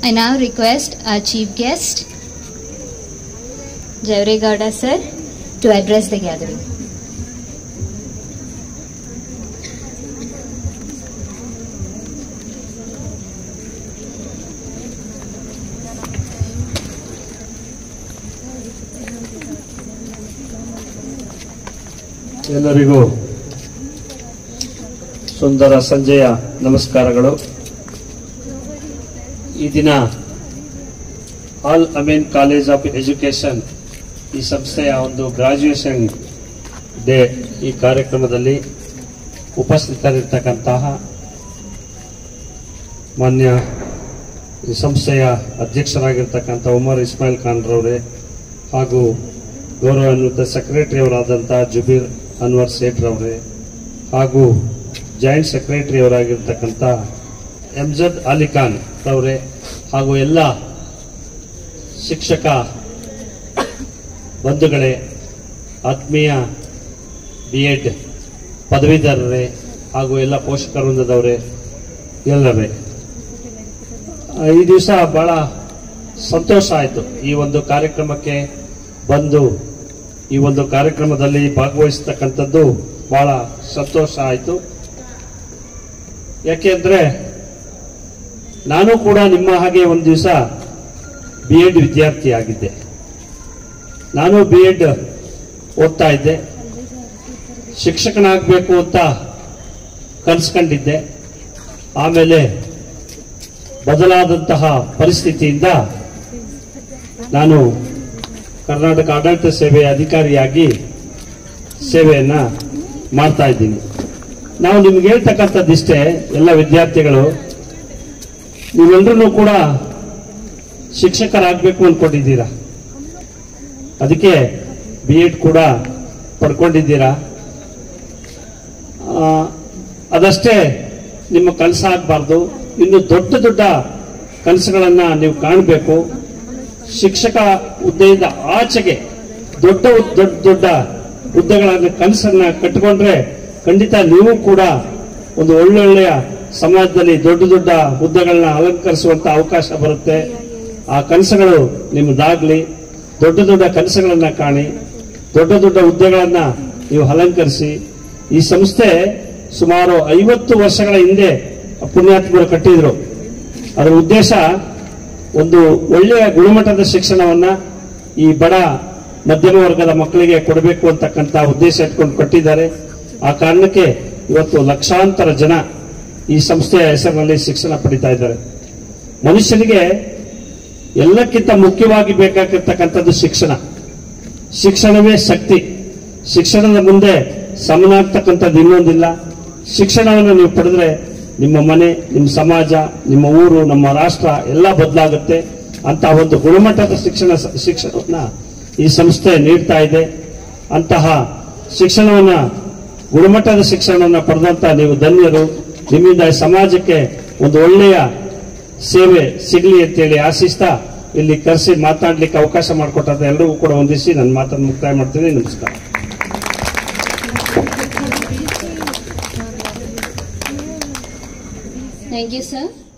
I now request our chief guest, Javregowda sir, to address the gathering. ಎಲ್ಲರಿಗೂ ಸುಂದರ ಸಂಜೆಯ ನಮಸ್ಕಾರಗಳು ಈ ದಿನ Al Ameen college of education ಈ ಸಂಸ್ಥೆಯ ಒಂದು ಗ್ರಾಜ್ಯುಯೇಷನ್ ಡೇ ಈ ಕಾರ್ಯಕ್ರಮದಲ್ಲಿ ಉಪಸ್ಥಿತರಿರ್ತಕ್ಕಂತಹ ಮಾನ್ಯ ಈ ಸಂಸ್ಥೆಯ ಅಧ್ಯಕ್ಷರಾಗಿರ್ತಕ್ಕಂಥ ಉಮರ್ ಇಸ್ಮಾಯಿಲ್ ಖಾನ್ರವರೇ ಹಾಗೂ ಗೌರವಾನ್ವಿತ ಸೆಕ್ರೆಟರಿಯವರಾದಂಥ ಜುಬೀರ್ ಅನ್ವರ್ ಸೇಠ್ರವರೇ ಹಾಗೂ ಜಾಯಿಂಟ್ ಸೆಕ್ರೆಟರಿಯವರಾಗಿರ್ತಕ್ಕಂಥ ಎಂಜದ್ ಅಲಿ ಖಾನ್ ರವರೇ ಹಾಗೂ ಎಲ್ಲ ಶಿಕ್ಷಕ ಬಂಧುಗಳೇ ಆತ್ಮೀಯ ಬಿ ಎಡ್ ಪದವೀಧರರೇ ಹಾಗೂ ಎಲ್ಲ ಪೋಷಕ ವೃಂದದವರೇ ಎಲ್ಲರೇ ಆ, ಈ ದಿವಸ ಬಹಳ ಸಂತೋಷ ಆಯಿತು ಈ ಒಂದು ಕಾರ್ಯಕ್ರಮಕ್ಕೆ ಬಂದು ಈ ಒಂದು ಕಾರ್ಯಕ್ರಮದಲ್ಲಿ ಭಾಗವಹಿಸ್ತಕ್ಕಂಥದ್ದು ಬಹಳ ಸಂತೋಷ ಆಯಿತು ಯಾಕೆಂದ್ರೆ ನಾನು ಕೂಡ ನಿಮ್ಮ ಹಾಗೆ ಒಂದು ದಿವಸ ಬಿ ಎಡ್ ವಿದ್ಯಾರ್ಥಿ ಆಗಿದ್ದೆ ನಾನು ಬಿ ಎಡ್ ಓದ್ತಾ ಇದ್ದೆ ಶಿಕ್ಷಕನಾಗಬೇಕು ಅಂತ ಕನ್ಸ್ಕೊಂಡಿದ್ದೆ ಆಮೇಲೆ ಬದಲಾದಂತಹ ಪರಿಸ್ಥಿತಿಯಿಂದ ನಾನು ಕರ್ನಾಟಕ ಆಡಳಿತ ಸೇವೆಯ ಅಧಿಕಾರಿಯಾಗಿ ಸೇವೆಯನ್ನ ಮಾಡ್ತಾ ಇದ್ದೀನಿ ನಾವು ನಿಮ್ಗೆ ಹೇಳ್ತಕ್ಕಂಥದ್ದಿಷ್ಟೇ ಎಲ್ಲ ವಿದ್ಯಾರ್ಥಿಗಳು ನೀವೆಲ್ಲರೂ ಕೂಡ ಶಿಕ್ಷಕರಾಗಬೇಕು ಅಂದ್ಕೊಂಡಿದ್ದೀರಾ ಅದಕ್ಕೆ ಬಿ ಎಡ್ ಕೂಡ ಪಡ್ಕೊಂಡಿದ್ದೀರಾ ಆ, ಅದಷ್ಟೇ ನಿಮ್ಮ ಕನಸಾಗಬಾರ್ದು ಇನ್ನು ದೊಡ್ಡ ದೊಡ್ಡ ಕನಸುಗಳನ್ನ ನೀವು ಕಾಣಬೇಕು ಶಿಕ್ಷಕ ಹುದ್ದೆಯಿಂದ ಆಚೆಗೆ ದೊಡ್ಡ ಉದ್- ದೊಡ್ಡ ದೊಡ್ಡ ಹುದ್ದೆಗಳನ್ನ ಕನಸನ್ನ ಕಟ್ಟಿಕೊಂಡ್ರೆ ಖಂಡಿತ ನೀವು ಕೂಡ ಒಂದು ಒಳ್ಳೊಳ್ಳೆಯ ಸಮಾಜದಲ್ಲಿ ದೊಡ್ಡ ದೊಡ್ಡ ಹುದ್ದೆಗಳನ್ನ ಅಲಂಕರಿಸುವಂತ ಅವಕಾಶ ಬರುತ್ತೆ ಆ ಕನಸುಗಳು ನಿಮ್ಮದಾಗ್ಲಿ ದೊಡ್ಡ ದೊಡ್ಡ ಕನಸುಗಳನ್ನ ಕಾಣಿ ದೊಡ್ಡ ದೊಡ್ಡ ಹುದ್ದೆಗಳನ್ನ ನೀವು ಅಲಂಕರಿಸಿ ಈ ಸಂಸ್ಥೆ ಸುಮಾರು ಐವತ್ತು ವರ್ಷಗಳ ಹಿಂದೆ ಪುಣ್ಯಾತ್ಮರು ಕಟ್ಟಿದ್ರು ಅದರ ಉದ್ದೇಶ ಒಂದು ಒಳ್ಳೆಯ ಗುಣಮಟ್ಟದ ಶಿಕ್ಷಣವನ್ನ ಈ ಬಡ ಮಧ್ಯಮ ವರ್ಗದ ಮಕ್ಕಳಿಗೆ ಕೊಡಬೇಕು ಅಂತಕ್ಕಂಥ ಉದ್ದೇಶ ಇಟ್ಕೊಂಡು ಕಟ್ಟಿದ್ದಾರೆ ಆ ಕಾರಣಕ್ಕೆ ಇವತ್ತು ಲಕ್ಷಾಂತರ ಜನ ಈ ಸಂಸ್ಥೆಯ ಹೆಸರಿನಲ್ಲಿ ಶಿಕ್ಷಣ ಪಡಿತಾ ಇದ್ದಾರೆ ಮನುಷ್ಯನಿಗೆ ಎಲ್ಲಕ್ಕಿಂತ ಮುಖ್ಯವಾಗಿ ಬೇಕಾಗಿರ್ತಕ್ಕಂಥದ್ದು ಶಿಕ್ಷಣ ಶಿಕ್ಷಣವೇ ಶಕ್ತಿ ಶಿಕ್ಷಣದ ಮುಂದೆ ಸಮನಾಗ್ತಕ್ಕಂಥದ್ದು ಇನ್ನೊಂದಿಲ್ಲ ಶಿಕ್ಷಣವನ್ನು ನೀವು ಪಡೆದ್ರೆ ನಿಮ್ಮ ಮನೆ ನಿಮ್ಮ ಸಮಾಜ ನಿಮ್ಮ ಊರು ನಮ್ಮ ರಾಷ್ಟ್ರ ಎಲ್ಲ ಬದಲಾಗುತ್ತೆ ಅಂತ ಒಂದು ಗುಣಮಟ್ಟದ ಶಿಕ್ಷಣ ಶಿಕ್ಷಣವನ್ನ ಈ ಸಂಸ್ಥೆ ನೀಡ್ತಾ ಇದೆ ಅಂತಹ ಶಿಕ್ಷಣವನ್ನ ಗುಣಮಟ್ಟದ ಶಿಕ್ಷಣವನ್ನ ಪಡೆದಂತ ನೀವು ಧನ್ಯರು ನಿಮ್ಮಿಂದ ಈ ಸಮಾಜಕ್ಕೆ ಒಂದು ಒಳ್ಳೆಯ ಸೇವೆ ಸಿಗಲಿ ಅಂತೇಳಿ ಆಶಿಸ್ತಾ ಇಲ್ಲಿ ಕರೆಸಿ ಮಾತನಾಡ್ಲಿಕ್ಕೆ ಅವಕಾಶ ಮಾಡಿಕೊಟ್ಟಂತ ಎಲ್ಲರಿಗೂ ಕೂಡ ಹೊಂದಿಸಿ ನನ್ನ ಮಾತನ್ನು ಮುಕ್ತಾಯ ಮಾಡ್ತೀನಿ ನಮಸ್ಕಾರ Thank you, sir.